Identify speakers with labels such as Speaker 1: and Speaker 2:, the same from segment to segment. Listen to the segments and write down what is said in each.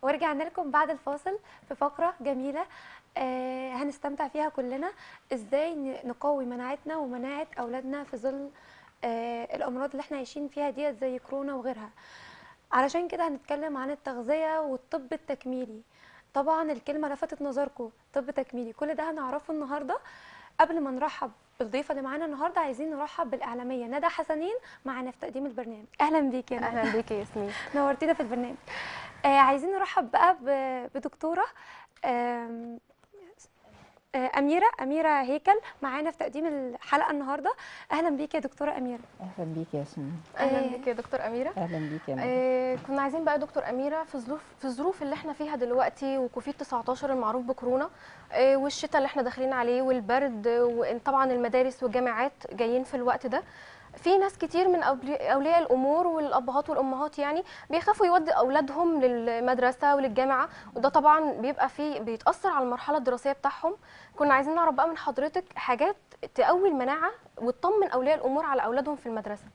Speaker 1: ورجعنا لكم بعد الفاصل في فقرة جميلة آه هنستمتع فيها كلنا ازاي ن- نقوي مناعتنا ومناعة اولادنا في ظل آه الامراض اللي احنا عايشين فيها ديت زي كورونا وغيرها علشان كده هنتكلم عن التغذية والطب التكميلي طبعا الكلمة لفتت نظركم طب تكميلي كل ده هنعرفه النهاردة قبل ما نرحب بالضيفة اللي معانا النهاردة عايزين نرحب بالإعلامية ندى حسنين معانا في تقديم البرنامج أهلا بيكي يا ندى
Speaker 2: اهلا بيكي يا ياسمين
Speaker 1: نورتينا في البرنامج آه عايزين نرحب بقى ب- بدكتوره آم، آه أميرة أميرة هيكل معانا في تقديم الحلقة النهاردة أهلا بيك يا دكتورة أميرة
Speaker 3: اهلا بيك يا ياسمين
Speaker 2: اهلا
Speaker 1: آه.
Speaker 2: بيكي يا دكتور اميره
Speaker 3: اهلا بيك يا ندى
Speaker 2: آه كنا عايزين بقى يا دكتور اميره في ظروف في الظروف اللي احنا فيها دلوقتي وكوفيد 19 المعروف بكورونا آه والشتاء اللي احنا داخلين عليه والبرد وطبعا المدارس والجامعات جايين في الوقت ده في ناس كتير من أولي- اولياء الامور والابهات والامهات يعني بيخافوا يودي اولادهم للمدرسه وللجامعه وده طبعا بيبقى فيه بيتاثر على المرحله الدراسيه بتاعهم كنا عايزين نعرف بقى من حضرتك حاجات تقوي المناعه وتطمن اولياء الامور على اولادهم في المدرسه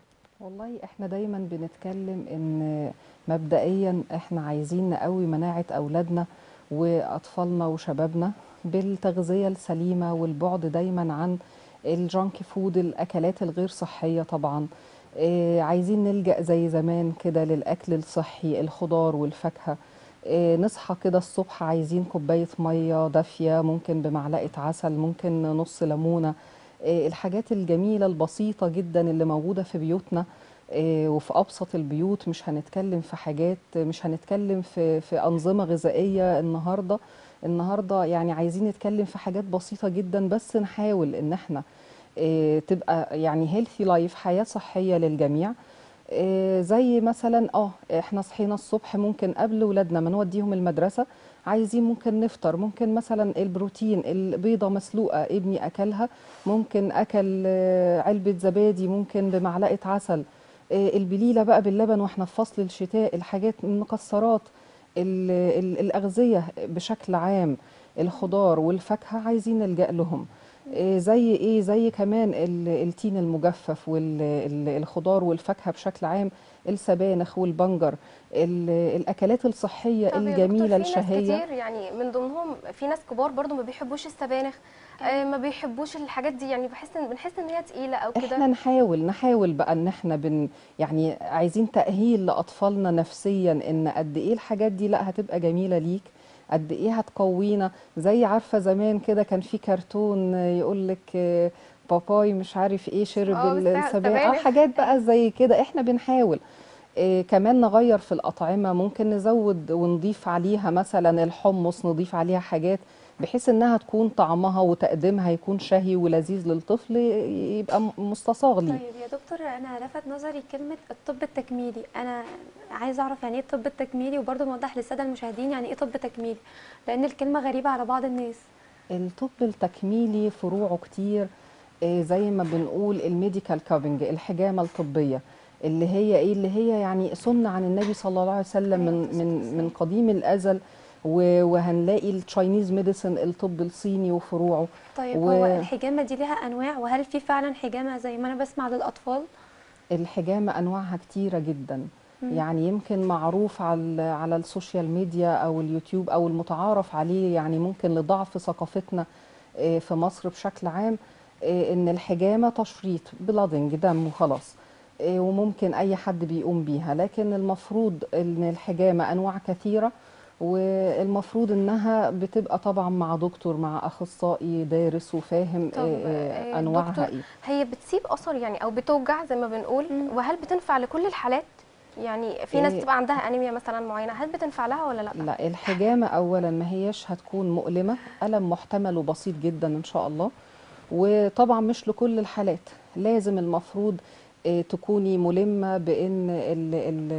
Speaker 3: والله احنا دايما بنتكلم ان مبدئيا احنا عايزين نقوي مناعة اولادنا واطفالنا وشبابنا بالتغذية السليمة والبعد دايما عن الجانك فود الاكلات الغير صحية طبعا آه، عايزين نلجأ زي زمان كده للاكل الصحي الخضار والفاكهة آه، نصحى كده الصبح عايزين كوباية مية دافية ممكن بمعلقة عسل ممكن نص ليمونة آه، الحاجات الجميلة البسيطة جدا اللي موجودة في بيوتنا آه، وفي أبسط البيوت مش هنتكلم في حاجات مش هنتكلم في في أنظمة غذائية النهاردة النهاردة يعني عايزين نتكلم في حاجات بسيطة جدا بس نحاول إن احنا آه، تبقى يعني هيلثي لايف حياة صحية للجميع آه، زي مثلا اه احنا صحينا الصبح ممكن قبل ولادنا ما نوديهم المدرسة عايزين ممكن نفطر ممكن مثلا البروتين البيضة مسلوقة ابني أكلها ممكن أكل آه، علبة زبادي ممكن بمعلقة عسل آه، البليلة بقى باللبن واحنا في فصل الشتاء الحاجات المكسرات ال- ال- الأغذية بشكل عام الخضار والفاكهة عايزين نلجأ لهم آه، زي ايه زي كمان ال- التين المجفف والخضار والفاكهة بشكل عام السبانخ والبنجر ال- الأكلات الصحية
Speaker 2: طب يا دكتور،
Speaker 3: الجميلة
Speaker 2: في ناس
Speaker 3: الشهية
Speaker 2: كتير يعني من ضمنهم في ناس كبار برضو ما بيحبوش السبانخ آه ما بيحبوش الحاجات دي يعني بحس ان بنحس ان هي تقيله او
Speaker 3: احنا
Speaker 2: كده
Speaker 3: نحاول نحاول بقى ان احنا بن يعني عايزين تأهيل لأطفالنا نفسيا ان قد ايه الحاجات دي لا هتبقى جميلة ليك قد ايه هتقوينا زي عارفة زمان كده كان في كرتون يقول لك باباي مش عارف ايه شرب
Speaker 2: آه،
Speaker 3: السبانخ اه
Speaker 2: السبانخ.
Speaker 3: حاجات بقى زي كده احنا بنحاول إيه كمان نغير في الأطعمة ممكن نزود ونضيف عليها مثلا الحمص نضيف عليها حاجات بحيث انها تكون طعمها وتقديمها يكون شهي ولذيذ للطفل يبقى م- مستصاغ ليه
Speaker 1: طيب يا دكتور أنا لفت نظري كلمة الطب التكميلي أنا عايزة أعرف يعني إيه الطب التكميلي وبرضه نوضح للسادة المشاهدين يعني إيه طب تكميلي لأن الكلمة غريبة على بعض الناس
Speaker 3: الطب التكميلي فروعه كتير آه، زي ما بنقول الميديكال كافنج الحجامه الطبيه اللي هي ايه اللي هي يعني سنه عن النبي صلى الله عليه وسلم من من من قديم الازل و- وهنلاقي التشاينيز ميديسن الطب الصيني وفروعه
Speaker 1: طيب
Speaker 3: و-
Speaker 1: هو الحجامة دي ليها أنواع وهل في فعلا حجامة زي ما أنا بسمع للأطفال؟
Speaker 3: الحجامه انواعها كتيره جدا
Speaker 1: مم.
Speaker 3: يعني يمكن معروف على على السوشيال ميديا او اليوتيوب او المتعارف عليه يعني ممكن لضعف ثقافتنا آه، في مصر بشكل عام آه، ان الحجامه تشريط بلادنج دم وخلاص آه، وممكن اي حد بيقوم بيها لكن المفروض ان الحجامه انواع كثيره والمفروض انها بتبقى طبعا مع دكتور مع اخصائي دارس وفاهم
Speaker 2: طب،
Speaker 3: آه،
Speaker 2: آه،
Speaker 3: آه، انواعها
Speaker 2: دكتور،
Speaker 3: ايه
Speaker 2: هي بتسيب اثر يعني او بتوجع زي ما بنقول
Speaker 1: مم.
Speaker 2: وهل بتنفع لكل الحالات يعني في ناس
Speaker 3: إيه.
Speaker 2: بتبقى عندها انيميا مثلا معينه هل بتنفع لها ولا لا
Speaker 3: لا الحجامة أولا ما هيش هتكون مؤلمة ألم محتمل وبسيط جدا إن شاء الله وطبعا مش لكل الحالات لازم المفروض آه، تكوني ملمة بأن ال ال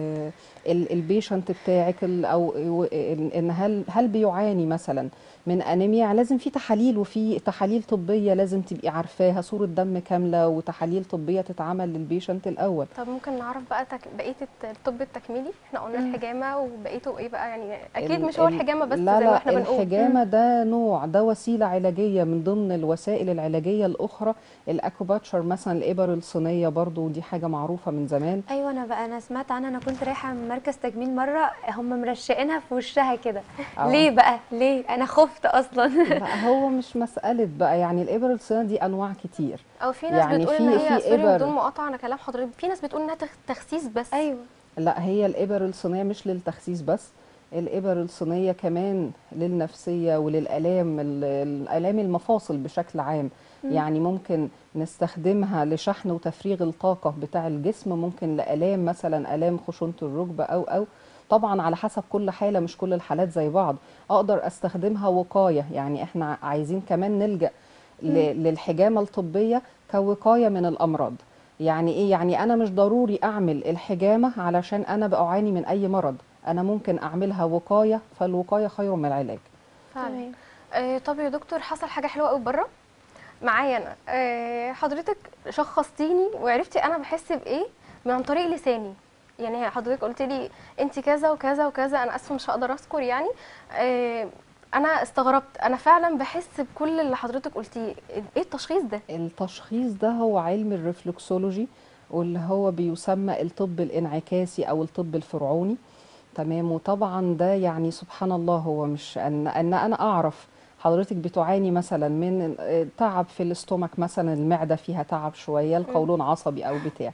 Speaker 3: ال البيشنت بتاعك ال- أو ال- إن هل هل بيعاني مثلا من أنيميا لازم في تحاليل وفي تحاليل طبية لازم تبقي عارفاها صورة دم كاملة وتحاليل طبية تتعمل للبيشنت الأول
Speaker 2: طب ممكن نعرف بقى تك... بقيه الت- الطب التكميلي احنا قلنا
Speaker 1: مم.
Speaker 2: الحجامه وبقيته ايه بقى يعني اكيد
Speaker 3: ال-
Speaker 2: مش هو
Speaker 3: ال-
Speaker 2: الحجامه بس
Speaker 3: لا
Speaker 2: زي
Speaker 3: لا
Speaker 2: ما احنا بنقول
Speaker 3: الحجامة ده نوع ده وسيلة علاجية من ضمن الوسائل العلاجية الأخرى الأكوباتشر مثلا الإبر الصينية برضو ودي حاجه معروفه من زمان
Speaker 1: ايوه انا بقى انا سمعت عنها انا كنت رايحه من مركز تجميل مره هم مرشقينها في وشها كده
Speaker 3: آه.
Speaker 1: ليه بقى ليه انا خفت اصلا
Speaker 3: لا هو مش مساله بقى يعني الابر الصينيه دي انواع كتير
Speaker 2: او في ناس
Speaker 3: يعني
Speaker 2: بتقول
Speaker 3: في-
Speaker 2: ان هي
Speaker 3: في
Speaker 2: سوري
Speaker 3: إبر.
Speaker 2: بدون مقاطعه على كلام حضرتك في ناس بتقول انها تخ- تخسيس بس
Speaker 1: ايوه
Speaker 3: لا هي الإبر الصينية مش للتخسيس بس الإبر الصينية كمان للنفسية وللآلام ال- الآلام المفاصل بشكل عام يعني ممكن نستخدمها لشحن وتفريغ الطاقة بتاع الجسم ممكن لآلام مثلا آلام خشونة الركبة أو أو طبعا على حسب كل حالة مش كل الحالات زي بعض أقدر أستخدمها وقاية يعني إحنا عايزين كمان نلجأ ل- للحجامة الطبية كوقاية من الأمراض يعني ايه يعني انا مش ضروري اعمل الحجامه علشان انا بعاني من اي مرض انا ممكن اعملها وقايه فالوقايه خير من العلاج
Speaker 2: فعلا
Speaker 1: تمام.
Speaker 2: آه طب يا دكتور حصل حاجه حلوه قوي بره معايا انا آه حضرتك شخصتيني وعرفتي انا بحس بايه من عن طريق لساني يعني حضرتك قلت لي انت كذا وكذا وكذا انا اسفه مش هقدر اذكر يعني آه انا استغربت انا فعلا بحس بكل اللي حضرتك قلتيه ايه التشخيص ده
Speaker 3: التشخيص ده هو علم الرفلكسولوجي واللي هو بيسمى الطب الانعكاسي او الطب الفرعوني تمام وطبعا ده يعني سبحان الله هو مش ان ان انا اعرف حضرتك بتعاني مثلا من آه، تعب في الاستومك مثلا المعده فيها تعب شويه القولون عصبي او بتاع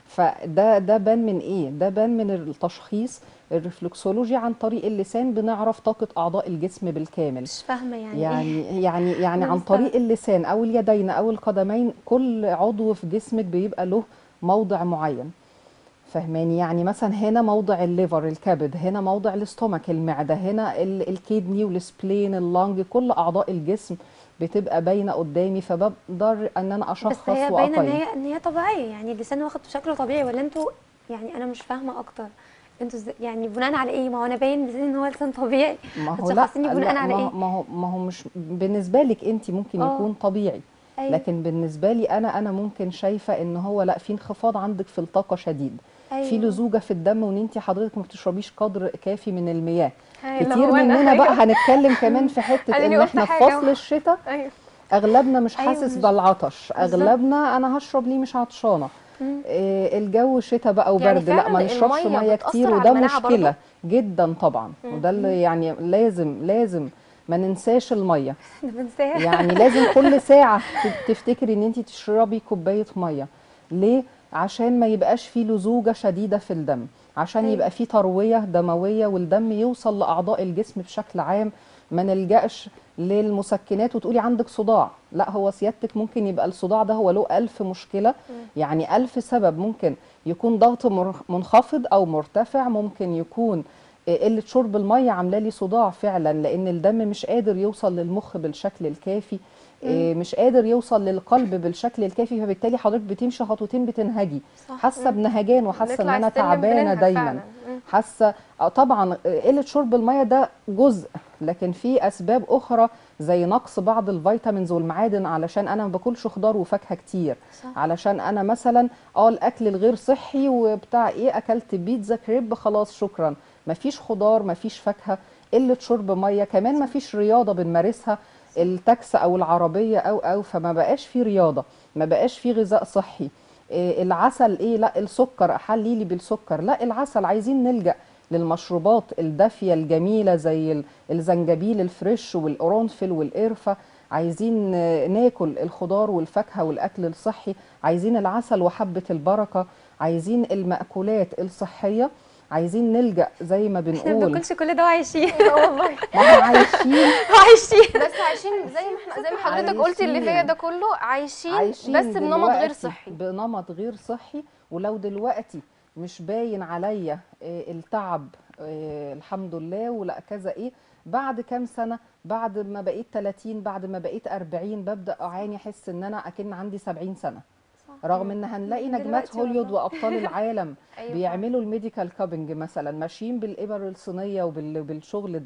Speaker 3: فده ده بان من ايه ده بان من التشخيص الرفلكسولوجي عن طريق اللسان بنعرف طاقه اعضاء الجسم بالكامل
Speaker 1: مش فاهمه يعني, ايه
Speaker 3: يعني يعني يعني
Speaker 1: أنا
Speaker 3: عن
Speaker 1: مستغربة.
Speaker 3: طريق اللسان او اليدين او القدمين كل عضو في جسمك بيبقى له موضع معين فهماني يعني مثلا هنا موضع الليفر الكبد هنا موضع الاستومك المعده هنا ال- الكدني والسبلين اللنج كل اعضاء الجسم بتبقى باينه قدامي فبقدر ان انا اشخص
Speaker 1: بس هي باينه ان
Speaker 3: واقيم
Speaker 1: هي ان هي طبيعيه يعني اللسان واخد شكله طبيعي ولا انتوا يعني انا مش فاهمه اكتر انتوا ازاي يعني بناء على ايه ما هو انا باين لساني ان هو لسان طبيعي
Speaker 3: ما هو لا
Speaker 1: هتشخصيني بناء
Speaker 3: لا،
Speaker 1: على
Speaker 3: ما هو-
Speaker 1: ايه
Speaker 3: ما هو ما هو مش بالنسبه لك انت ممكن
Speaker 1: آه.
Speaker 3: يكون طبيعي
Speaker 1: أيوة.
Speaker 3: لكن بالنسبه لي انا انا ممكن شايفه ان هو لا في انخفاض عندك في الطاقه شديد
Speaker 1: أيوة.
Speaker 3: في لزوجه في الدم وان انت حضرتك ما بتشربيش قدر كافي من المياه
Speaker 2: هاي اللي
Speaker 3: كتير
Speaker 2: هو أنا،
Speaker 3: مننا بقى
Speaker 2: أيوة.
Speaker 3: هنتكلم كمان في حته
Speaker 2: أديني
Speaker 3: ان
Speaker 2: قلت
Speaker 3: احنا في
Speaker 2: حاجة.
Speaker 3: فصل الشتاء
Speaker 2: ايوه
Speaker 3: اغلبنا مش
Speaker 1: أيوة،
Speaker 3: حاسس
Speaker 1: مش-
Speaker 3: بالعطش
Speaker 1: بالظبط.
Speaker 3: اغلبنا انا هشرب ليه مش عطشانه
Speaker 1: مم.
Speaker 3: إيه الجو شتاء بقى
Speaker 2: يعني
Speaker 3: وبرد لا ما
Speaker 2: فعلاً
Speaker 3: نشربش
Speaker 2: المية
Speaker 3: ميه
Speaker 2: بتأثر
Speaker 3: كتير
Speaker 2: على
Speaker 3: وده
Speaker 2: المناعة
Speaker 3: مشكله
Speaker 2: برضو؟
Speaker 3: جدا طبعا وده اللي يعني لازم لازم ما ننساش الميه
Speaker 1: انا بنساها
Speaker 3: يعني لازم كل ساعة ت- تفتكري ان انت تشربي كوباية مية ليه؟ عشان ما يبقاش فيه لزوجة شديدة في الدم عشان
Speaker 1: أيوة.
Speaker 3: يبقى فيه تروية دموية والدم يوصل لأعضاء الجسم بشكل عام ما نلجأش للمسكنات وتقولي عندك صداع لا هو سيادتك ممكن يبقى الصداع ده هو له ألف مشكلة يعني ألف سبب ممكن يكون ضغط مر- منخفض أو مرتفع ممكن يكون قله شرب الميه عامله لي صداع فعلا لان الدم مش قادر يوصل للمخ بالشكل الكافي إيه، مش قادر يوصل للقلب بالشكل الكافي فبالتالي حضرتك بتمشي خطوتين بتنهجي
Speaker 1: صح.
Speaker 3: حاسه بنهجان وحاسه ان
Speaker 2: نطلع
Speaker 3: انا
Speaker 2: السلم
Speaker 3: تعبانه
Speaker 2: بننهج
Speaker 3: دايما
Speaker 2: فعلاً. مم.
Speaker 3: حاسه آه، طبعا آه، قله شرب الميه ده جزء لكن في اسباب اخرى زي نقص بعض الفيتامينز والمعادن علشان انا ما باكلش خضار وفاكهه كتير
Speaker 1: صح.
Speaker 3: علشان انا مثلا اه الاكل الغير صحي وبتاع ايه اكلت بيتزا كريب خلاص شكرا مفيش خضار مفيش فاكهه قله شرب ميه كمان مفيش رياضه بنمارسها التاكس او العربيه او او فما بقاش في رياضه ما بقاش في غذاء صحي إيه العسل ايه لا السكر احلي لي بالسكر لا العسل عايزين نلجا للمشروبات الدافيه الجميله زي ال- الزنجبيل الفريش والقرنفل والقرفه عايزين آه، ناكل الخضار والفاكهه والاكل الصحي عايزين العسل وحبه البركه عايزين المأكولات الصحيه عايزين نلجأ زي ما
Speaker 1: احنا ما
Speaker 3: بنقول
Speaker 1: بناكلش كل ده وعايشين
Speaker 2: والله
Speaker 3: ما احنا عايشين
Speaker 1: عايشين
Speaker 2: بس عايشين زي ما احنا زي ما حضرتك قلتي اللي فيا ده كله عايشين,
Speaker 3: عايشين
Speaker 2: بس بنمط غير
Speaker 3: دلوقتي
Speaker 2: صحي
Speaker 3: بنمط غير صحي ولو دلوقتي مش باين عليا آه، التعب آه، الحمد لله ولا كذا ايه بعد كام سنه بعد ما بقيت 30 بعد ما بقيت 40 ببدا اعاني احس ان انا اكن عندي 70 سنه رغم ان هنلاقي نجمات
Speaker 2: دلوقتي
Speaker 3: هوليوود
Speaker 2: والله.
Speaker 3: وابطال العالم
Speaker 2: أيوة
Speaker 3: بيعملوا الميديكال كابنج مثلا ماشيين بالابر الصينيه وبالشغل ده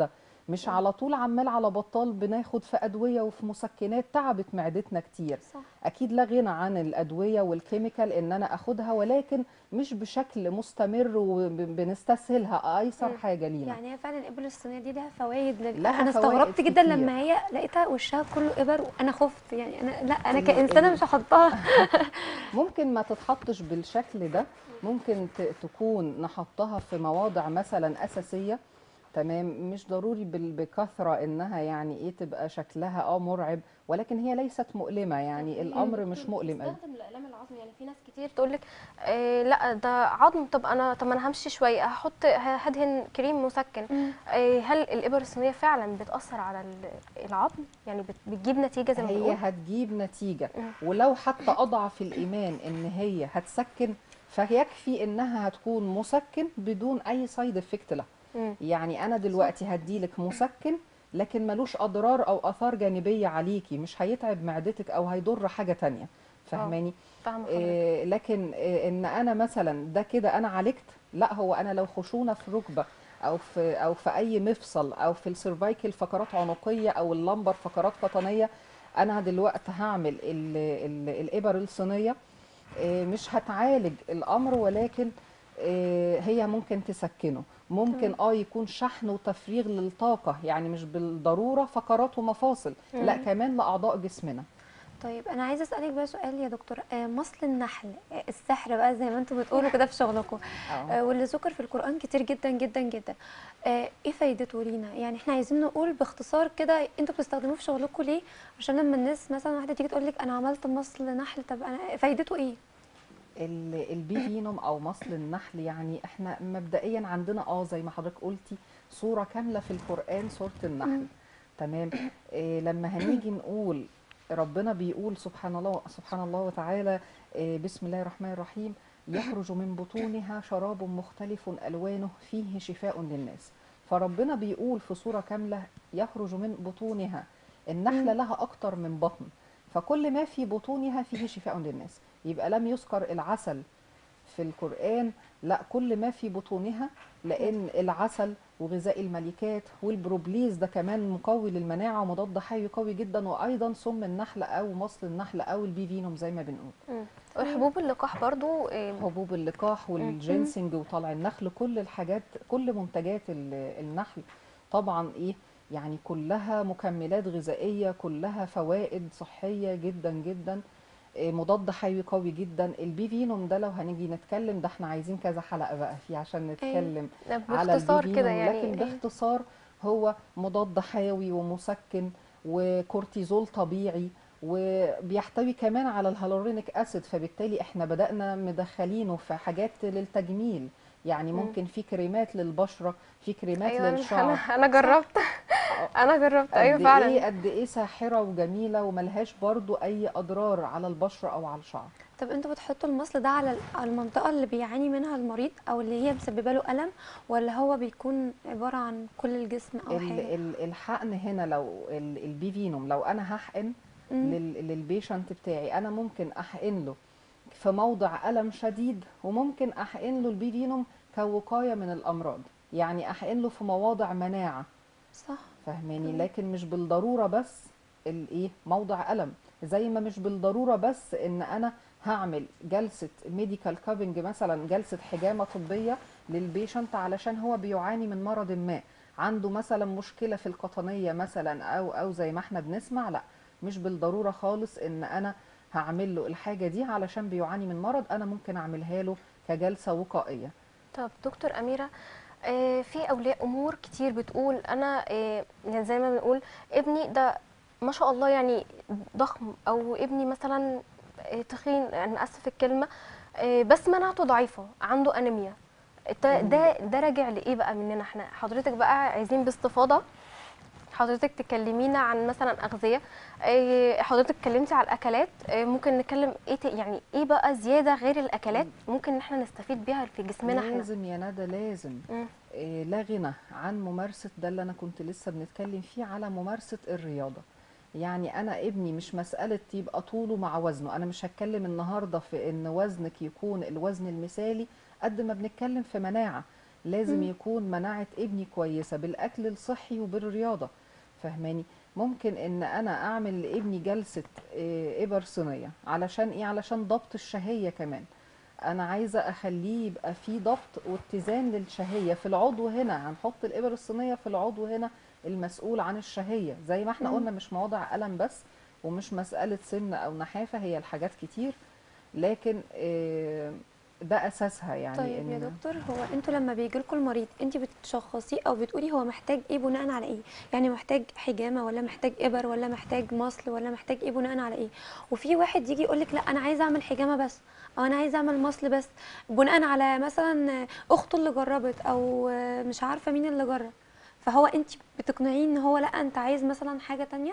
Speaker 3: مش على طول عمال على بطال بناخد في ادويه وفي مسكنات تعبت معدتنا كتير
Speaker 1: صح
Speaker 3: اكيد لا غنى عن الادويه والكيميكال ان انا اخدها ولكن مش بشكل مستمر وبنستسهلها ايسر
Speaker 2: مم.
Speaker 3: حاجه لينا
Speaker 1: يعني هي فعلا الابر الصينيه دي لها فوائد لل...
Speaker 3: لها
Speaker 1: انا
Speaker 3: فوائد
Speaker 1: استغربت جدا
Speaker 3: كتير.
Speaker 1: لما هي لقيتها وشها كله ابر وانا خفت يعني انا لا انا
Speaker 3: ال-
Speaker 1: كانسانه
Speaker 3: ال-
Speaker 1: مش هحطها
Speaker 3: ممكن ما تتحطش بالشكل ده ممكن ت- تكون نحطها في مواضع مثلا اساسيه تمام مش ضروري بال- بكثره انها يعني ايه تبقى شكلها اه مرعب ولكن هي ليست مؤلمه يعني الامر مش مؤلم قوي
Speaker 2: بتستخدم الاقلام العظم يعني في ناس كتير تقول لك آه لا ده عظم طب انا طب ما انا همشي شويه هحط هدهن كريم مسكن آه هل الابر الصينيه فعلا بتاثر على ال- العظم يعني بت- بتجيب نتيجه زي ما
Speaker 3: هي
Speaker 2: بنقول
Speaker 3: هتجيب نتيجه
Speaker 2: مم.
Speaker 3: ولو حتى اضعف الايمان ان هي هتسكن فيكفي انها هتكون مسكن بدون اي سايد افكت لها
Speaker 2: مم.
Speaker 3: يعني انا دلوقتي هديلك مسكن لكن ملوش اضرار او اثار جانبيه عليكي مش هيتعب معدتك او هيضر حاجه تانية فاهماني
Speaker 2: فاهمه حضرتك
Speaker 3: إيه لكن إيه ان انا مثلا ده كده انا عالجت لا هو انا لو خشونه في ركبه او في او في اي مفصل او في السيرفايكل فقرات عنقيه او اللمبر فقرات قطنيه انا دلوقتي هعمل ال ال الابر الصينيه إيه مش هتعالج الامر ولكن إيه هي ممكن تسكنه ممكن اه يكون شحن وتفريغ للطاقه يعني مش بالضروره فقرات ومفاصل لا كمان لاعضاء جسمنا
Speaker 1: طيب انا عايزه اسالك بقى سؤال يا دكتور آه، مصل النحل آه، السحر بقى زي ما انتم بتقولوا كده في شغلكم
Speaker 3: آه.
Speaker 1: آه، واللي ذكر في القران كتير جدا جدا جدا آه، ايه فايدته لينا يعني احنا عايزين نقول باختصار كده انتوا بتستخدموه في شغلكم ليه عشان لما الناس مثلا واحده تيجي تقول لك انا عملت مصل نحل طب انا فايدته ايه
Speaker 3: ال- البيفينوم او مصل النحل يعني احنا مبدئيا عندنا اه زي ما حضرتك قلتي صوره كامله في القران صوره النحل تمام إيه لما هنيجي نقول ربنا بيقول سبحان الله سبحان الله وتعالى إيه بسم الله الرحمن الرحيم يخرج من بطونها شراب مختلف الوانه فيه شفاء للناس فربنا بيقول في صوره كامله يخرج من بطونها النحله لها اكتر من بطن فكل ما في بطونها فيه شفاء للناس يبقى لم يذكر العسل في القرآن لا كل ما في بطونها لأن العسل وغذاء الملكات والبروبليز ده كمان مقوي للمناعة ومضاد حيوي قوي جدا وأيضا سم النحل أو مصل النحل أو البيفينوم زي ما بنقول
Speaker 2: مم. والحبوب اللقاح برضو آه،
Speaker 3: حبوب اللقاح والجينسنج وطلع النخل كل الحاجات كل منتجات ال- النحل طبعا ايه يعني كلها مكملات غذائيه كلها فوائد صحيه جدا جدا إيه، مضاد حيوي قوي جدا البيفينوم ده لو هنيجي نتكلم ده احنا عايزين كذا حلقه بقى فيه عشان نتكلم على
Speaker 2: باختصار كده
Speaker 3: البيفينوم
Speaker 2: يعني
Speaker 3: لكن باختصار هو مضاد حيوي ومسكن وكورتيزول طبيعي وبيحتوي كمان على الهالورينيك اسيد فبالتالي احنا بدأنا مدخلينه في حاجات للتجميل يعني ممكن في كريمات للبشرة في كريمات
Speaker 2: ايوه
Speaker 3: للشعر
Speaker 2: انا انا جربت انا جربت ايوه
Speaker 3: قد
Speaker 2: فعلا
Speaker 3: ايه قد ايه ساحرة وجميلة وملهاش برضو اي اضرار على البشرة او على الشعر
Speaker 1: طب انتوا بتحطوا المصل ده على ال- على المنطقه اللي بيعاني منها المريض او اللي هي مسببه له الم ولا هو بيكون عباره عن كل الجسم او
Speaker 3: ال-
Speaker 1: حاجه
Speaker 3: ال- الحقن هنا لو ال- البيفينوم لو انا هحقن
Speaker 1: مم.
Speaker 3: لل- للبيشنت بتاعي انا ممكن احقن له في موضع الم شديد وممكن احقن له البيفينوم كوقايه من الامراض يعني احقن له في مواضع مناعه
Speaker 1: صح
Speaker 3: فاهماني لكن مش بالضروره بس الايه موضع الم زي ما مش بالضروره بس ان انا هعمل جلسه ميديكال كابنج مثلا جلسه حجامه طبيه للبيشنت علشان هو بيعاني من مرض ما عنده مثلا مشكله في القطنيه مثلا او او زي ما احنا بنسمع لا مش بالضروره خالص ان انا هعمل له الحاجه دي علشان بيعاني من مرض انا ممكن اعملها له كجلسه وقائيه
Speaker 2: طب دكتور أميرة آه، في أولياء أمور كتير بتقول أنا آه، يعني زي ما بنقول ابني ده ما شاء الله يعني ضخم أو ابني مثلا آه، تخين أنا آسف في الكلمة آه، بس مناعته ضعيفة عنده أنيميا ده ده ده راجع لإيه بقى مننا احنا حضرتك بقى عايزين باستفاضة حضرتك تكلمينا عن مثلا أغذية آه، حضرتك اتكلمتي على الأكلات آه، ممكن نتكلم إيه ت- يعني إيه بقى زيادة غير الأكلات ممكن إن احنا نستفيد بيها في جسمنا احنا
Speaker 3: لازم يا ندى لازم
Speaker 2: مم.
Speaker 3: إيه، لا غنى عن ممارسة ده اللي أنا كنت لسه بنتكلم فيه على ممارسة الرياضة يعني أنا ابني مش مسألة يبقى طوله مع وزنه أنا مش هتكلم النهاردة في إن وزنك يكون الوزن المثالي قد ما بنتكلم في مناعة لازم
Speaker 1: مم.
Speaker 3: يكون مناعه ابني كويسه بالاكل الصحي وبالرياضه فاهماني ممكن ان انا اعمل لابني جلسه آه، ابر صينيه علشان ايه علشان ضبط الشهيه كمان انا عايزه اخليه يبقى فيه ضبط واتزان للشهيه في العضو هنا هنحط الابر الصينيه في العضو هنا المسؤول عن الشهيه زي ما احنا
Speaker 1: مم.
Speaker 3: قلنا مش مواضع الم بس ومش مساله سمنه او نحافه هي الحاجات كتير لكن آه، ده اساسها يعني
Speaker 1: طيب يا
Speaker 3: إن-
Speaker 1: دكتور هو انتوا لما بيجي لكم المريض انت بتشخصيه او بتقولي هو محتاج ايه بناء على ايه يعني محتاج حجامه ولا محتاج ابر ولا محتاج مصل ولا محتاج ايه بناء على ايه وفي واحد يجي يقول لك لا انا عايز اعمل حجامه بس او انا عايز اعمل مصل بس بناء على مثلا اخته اللي جربت او مش عارفه مين اللي جرب فهو انت بتقنعيه ان هو لا انت عايز مثلا حاجه تانية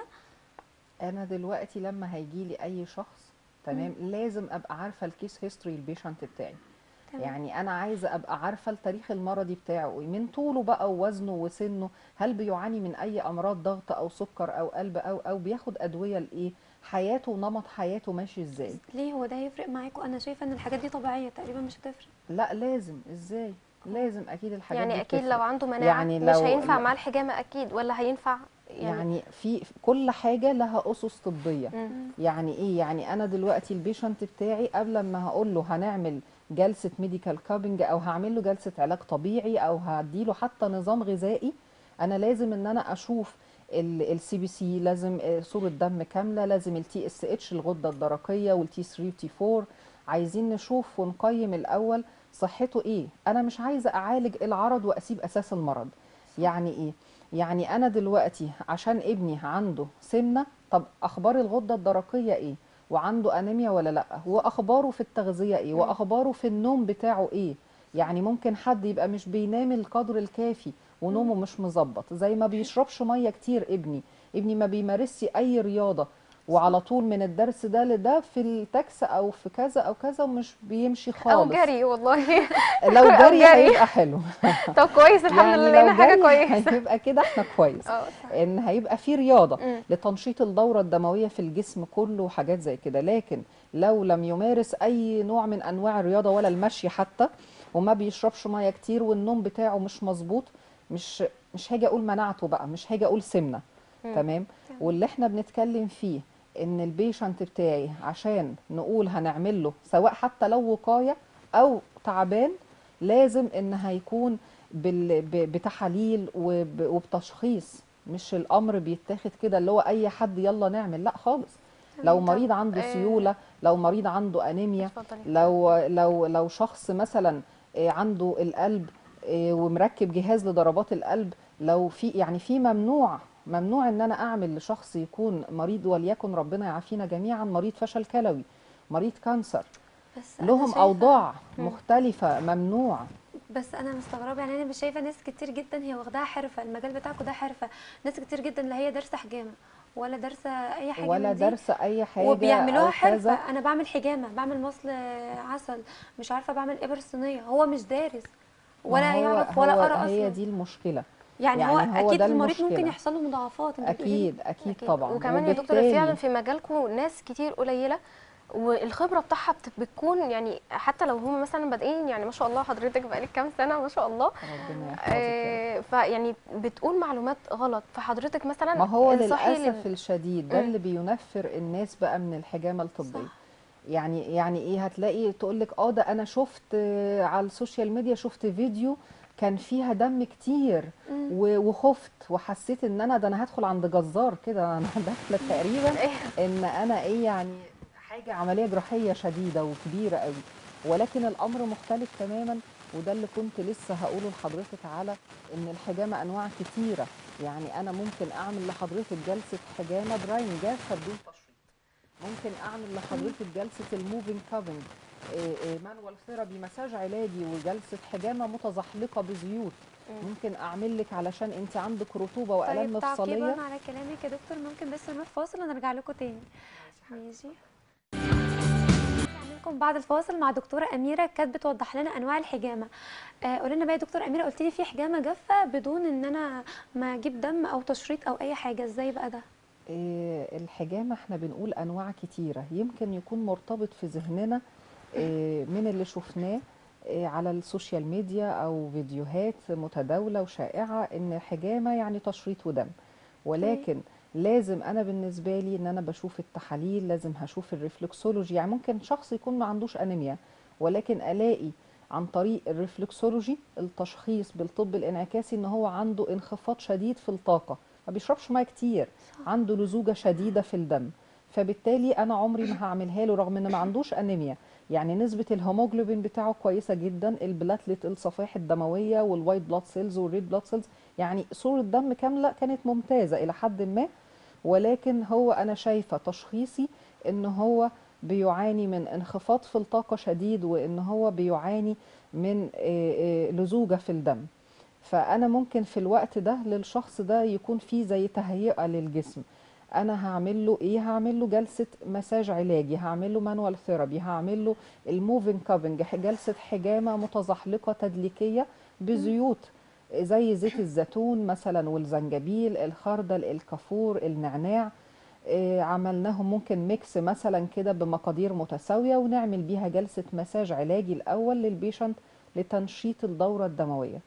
Speaker 3: انا دلوقتي لما هيجي لي اي شخص تمام لازم ابقى عارفه الكيس هيستوري البيشنت بتاعي
Speaker 1: تمام.
Speaker 3: يعني انا عايزه ابقى عارفه التاريخ المرضي بتاعه إيه، من طوله بقى ووزنه وسنه هل بيعاني من اي امراض ضغط او سكر او قلب او او بياخد ادويه لايه حياته ونمط حياته ماشي ازاي
Speaker 1: ليه هو ده هيفرق معاكم انا شايفه ان الحاجات دي طبيعيه تقريبا مش هتفرق
Speaker 3: لا لازم ازاي لازم اكيد الحاجات
Speaker 2: يعني
Speaker 3: دي
Speaker 2: اكيد
Speaker 3: بتفرق.
Speaker 2: لو عنده مناعه
Speaker 3: يعني
Speaker 2: مش
Speaker 3: لو-
Speaker 2: هينفع
Speaker 3: لو-
Speaker 2: معاه الحجامه اكيد ولا هينفع يعني,
Speaker 3: يعني في في كل حاجه لها اسس طبيه
Speaker 2: مم.
Speaker 3: يعني ايه يعني انا دلوقتي البيشنت بتاعي قبل ما هقول له هنعمل جلسه ميديكال كابنج او هعمل له جلسه علاج طبيعي او هديله حتى نظام غذائي انا لازم ان انا اشوف السي بي سي لازم آه، صوره دم كامله لازم التي اس اتش الغده الدرقيه والتي 3 والتي 4 عايزين نشوف ونقيم الاول صحته ايه انا مش عايزه اعالج العرض واسيب اساس المرض يعني ايه يعني انا دلوقتي عشان ابني عنده سمنه طب اخبار الغده الدرقيه ايه وعنده انيميا ولا لا واخباره في التغذيه ايه
Speaker 2: مم.
Speaker 3: واخباره في النوم بتاعه ايه يعني ممكن حد يبقى مش بينام القدر الكافي ونومه مش مظبط زي ما بيشربش ميه كتير ابني ابني ما بيمارسش اي رياضه وعلى طول من الدرس ده لده في التاكس او في كذا او كذا ومش بيمشي خالص
Speaker 2: او جري والله
Speaker 3: لو
Speaker 2: أو
Speaker 3: جري
Speaker 2: جري.
Speaker 3: هيبقى حلو
Speaker 2: طب كويس الحمد
Speaker 3: يعني
Speaker 2: لله
Speaker 3: لو
Speaker 2: لقينا حاجه
Speaker 3: جري
Speaker 2: كويسه
Speaker 3: هيبقى كده احنا كويس
Speaker 2: اه
Speaker 3: ان هيبقى في رياضه
Speaker 2: مم.
Speaker 3: لتنشيط الدوره الدمويه في الجسم كله وحاجات زي كده لكن لو لم يمارس اي نوع من انواع الرياضه ولا المشي حتى وما بيشربش ميه كتير والنوم بتاعه مش مظبوط مش مش هاجي اقول مناعته بقى مش هاجي اقول سمنه
Speaker 2: مم.
Speaker 3: تمام واللي احنا بنتكلم فيه ان البيشنت بتاعي عشان نقول هنعمل له سواء حتى لو وقايه او تعبان لازم ان هيكون بال- ب- بتحاليل وب- وبتشخيص مش الامر بيتاخد كده اللي هو اي حد يلا نعمل لا خالص لو
Speaker 2: طب،
Speaker 3: مريض عنده
Speaker 2: آه،
Speaker 3: سيوله لو مريض عنده انيميا
Speaker 2: اتفضلي
Speaker 3: لو لو لو شخص مثلا آه، عنده القلب آه، ومركب جهاز لضربات القلب لو في يعني في ممنوع ممنوع ان انا اعمل لشخص يكون مريض وليكن ربنا يعافينا جميعا مريض فشل كلوي مريض كانسر
Speaker 1: بس أنا
Speaker 3: لهم
Speaker 1: شايفة-
Speaker 3: اوضاع
Speaker 2: مم.
Speaker 3: مختلفه ممنوع
Speaker 1: بس انا مستغربه يعني انا مش شايفه ناس كتير جدا هي واخداها حرفه المجال بتاعكم ده حرفه ناس كتير جدا لا هي دارسه حجامه ولا دارسه اي حاجه
Speaker 3: ولا
Speaker 1: من دي
Speaker 3: دارسه اي حاجه
Speaker 1: وبيعملوها
Speaker 3: أو
Speaker 1: حرفه
Speaker 3: كذا.
Speaker 1: انا بعمل حجامه بعمل مصل عسل مش عارفه بعمل ابر صينيه هو مش دارس ولا
Speaker 3: ما هو-
Speaker 1: يعرف ولا
Speaker 3: هو
Speaker 1: قرا اصلا
Speaker 3: هي دي المشكله
Speaker 1: يعني,
Speaker 3: يعني
Speaker 1: هو,
Speaker 3: هو
Speaker 1: اكيد
Speaker 3: ده
Speaker 1: المريض ممكن
Speaker 3: المشكلة.
Speaker 1: يحصل له مضاعفات انت بتقولي
Speaker 3: اكيد اكيد
Speaker 2: أكيد.
Speaker 3: طبعا
Speaker 2: وكمان يا دكتور
Speaker 3: وبالتالي-
Speaker 2: فعلا في مجالكم ناس كتير قليله والخبره بتاعها بت- بتكون يعني حتى لو هم مثلا بادئين يعني ما شاء الله حضرتك بقالك كام سنه ما شاء الله
Speaker 3: ربنا يحفظك يا رب.
Speaker 2: آه فيعني بتقول معلومات غلط فحضرتك مثلا
Speaker 3: ما هو
Speaker 2: انصحي لل-
Speaker 3: للاسف الشديد ده
Speaker 2: مم.
Speaker 3: اللي بينفر الناس بقى من الحجامه الطبيه
Speaker 1: صح.
Speaker 3: يعني يعني ايه هتلاقي تقول لك اه ده انا شفت آه، على السوشيال ميديا شفت فيديو كان فيها دم كتير
Speaker 1: مم.
Speaker 3: و- وخفت وحسيت ان انا ده انا هدخل عند جزار كده انا داخله تقريبا ان انا ايه يعني حاجه عمليه جراحيه شديده وكبيره قوي ولكن الامر مختلف تماما وده اللي كنت لسه هقوله لحضرتك على ان الحجامه انواع كتيره يعني انا ممكن اعمل لحضرتك جلسه حجامه براين جافه بدون تشريط ممكن اعمل لحضرتك جلسه الموفينج كافنج مانوال ثيرابي مساج علاجي وجلسه حجامه متزحلقه بزيوت
Speaker 2: مم.
Speaker 3: ممكن اعمل لك علشان انت عندك رطوبه والام
Speaker 1: طيب
Speaker 3: مفصليه
Speaker 1: تعقيبا على كلامك يا دكتور ممكن بس نروح فاصل ونرجع لكم تاني ماشي لكم بعد الفاصل مع دكتوره اميره كانت بتوضح لنا انواع الحجامه آه قولي لنا بقى يا دكتوره اميره قلت لي في حجامه جافه بدون ان انا ما اجيب دم او تشريط او اي حاجه ازاي بقى ده
Speaker 3: آه، الحجامة احنا بنقول أنواع كتيرة يمكن يكون مرتبط في ذهننا آه، من اللي شفناه آه، على السوشيال ميديا او فيديوهات متداوله وشائعه ان الحجامه يعني تشريط ودم ولكن لازم انا بالنسبه لي ان انا بشوف التحاليل لازم هشوف الريفلكسولوجي يعني ممكن شخص يكون ما عندوش انيميا ولكن الاقي عن طريق الريفلكسولوجي التشخيص بالطب الانعكاسي ان هو عنده انخفاض شديد في الطاقه ما بيشربش ميه كتير عنده لزوجه شديده في الدم فبالتالي انا عمري ما هعملها له رغم ان ما عندوش انيميا يعني نسبه الهيموجلوبين بتاعه كويسه جدا البلاتلت الصفائح الدمويه والوايت بلاد سيلز والريد بلاد سيلز يعني صوره دم كامله كانت ممتازه الى حد ما ولكن هو انا شايفه تشخيصي ان هو بيعاني من انخفاض في الطاقه شديد وان هو بيعاني من آه، آه، لزوجه في الدم فانا ممكن في الوقت ده للشخص ده يكون في زي تهيئه للجسم انا هعمل له ايه هعمل له جلسه مساج علاجي هعمل له مانوال ثيرابي هعمل له الموفينج كافنج جلسه حجامه متزحلقه تدليكيه بزيوت زي زيت الزيتون مثلا والزنجبيل الخردل الكافور النعناع آه، عملناهم ممكن ميكس مثلا كده بمقادير متساويه ونعمل بيها جلسه مساج علاجي الاول للبيشنت لتنشيط الدوره الدمويه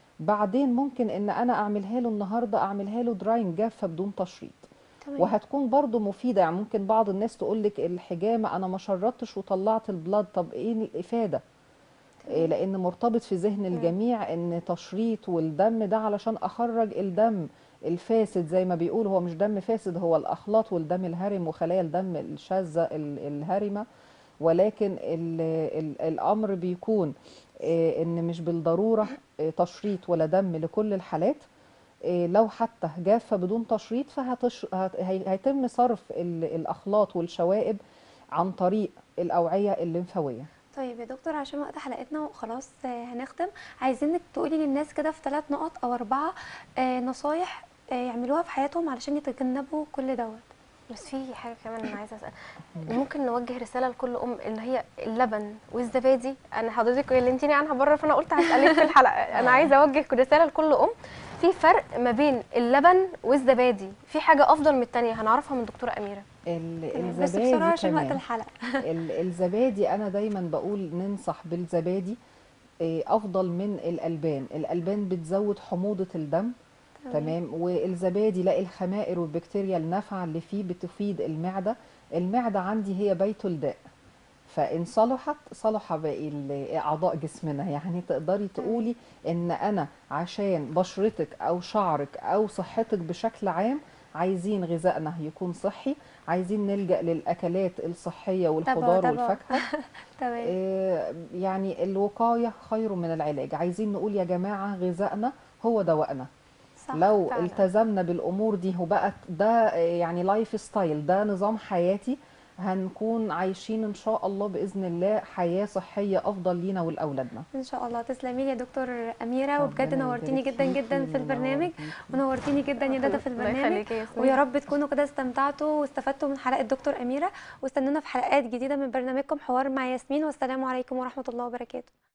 Speaker 3: بعدين ممكن ان انا اعملها له النهارده اعملها له دراينج جافه بدون تشريط
Speaker 1: تمام
Speaker 3: وهتكون برضو مفيده يعني ممكن بعض الناس تقول لك الحجامه انا ما شرطتش وطلعت البلاد طب ايه الافاده إيه لان مرتبط في ذهن الجميع ان تشريط والدم ده علشان اخرج الدم الفاسد زي ما بيقولوا هو مش دم فاسد هو الاخلاط والدم الهرم وخلايا الدم الشاذه ال- الهرمه ولكن ال ال الامر بيكون إيه ان مش بالضروره إيه تشريط ولا دم لكل الحالات إيه لو حتى جافه بدون تشريط فهتش هت- هي- هيتم صرف ال- الاخلاط والشوائب عن طريق الاوعيه الليمفاويه
Speaker 1: طيب يا دكتور عشان وقت حلقتنا وخلاص آه، هنختم عايزينك تقولي للناس كده في ثلاث نقط او اربعه آه، نصايح آه، يعملوها في حياتهم علشان يتجنبوا كل دوت
Speaker 2: بس في حاجه كمان انا عايزه اسال ممكن نوجه رساله لكل ام اللي هي اللبن والزبادي انا حضرتك كلمتيني عنها بره فانا قلت هسالك في الحلقه انا عايزه اوجه رساله لكل ام في فرق ما بين اللبن والزبادي في حاجه افضل من الثانيه هنعرفها من دكتوره اميره
Speaker 3: ال-
Speaker 1: تمام، بس
Speaker 3: الزبادي
Speaker 1: بسرعه عشان وقت
Speaker 3: كمان.
Speaker 1: الحلقه
Speaker 3: ال- الزبادي انا دايما بقول ننصح بالزبادي إيه، افضل من الالبان الالبان بتزود حموضه الدم تمام والزبادي لا الخمائر والبكتيريا النافعه اللي فيه بتفيد المعده المعده عندي هي بيت الداء فان صلحت صلح باقي ال- اعضاء جسمنا يعني تقدري تقولي ان انا عشان بشرتك او شعرك او صحتك بشكل عام عايزين غذائنا يكون صحي عايزين نلجأ للأكلات الصحية والخضار
Speaker 1: تبعوا.
Speaker 3: والفاكهة
Speaker 1: تمام
Speaker 3: آه، يعني الوقاية خير من العلاج عايزين نقول يا جماعة غذائنا هو دواءنا
Speaker 1: صح
Speaker 3: لو
Speaker 2: فعلا.
Speaker 3: التزمنا بالامور دي وبقت ده آه، يعني لايف ستايل ده نظام حياتي هنكون عايشين ان شاء الله باذن الله حياه صحيه افضل لينا ولاولادنا
Speaker 1: ان شاء الله تسلمي لي يا دكتور اميره وبجد
Speaker 3: ربنا
Speaker 1: نورتيني
Speaker 3: يبارك
Speaker 1: جدا
Speaker 3: فيكي
Speaker 1: جدا في البرنامج
Speaker 3: ونورتيكي.
Speaker 1: ونورتيني جدا يا ندى في
Speaker 2: الله
Speaker 1: البرنامج
Speaker 2: يخليكي يا ياسمين.
Speaker 1: ويا رب تكونوا كده استمتعتوا واستفدتوا من حلقه دكتور اميره واستنونا في حلقات جديده من برنامجكم حوار مع ياسمين والسلام عليكم ورحمه الله وبركاته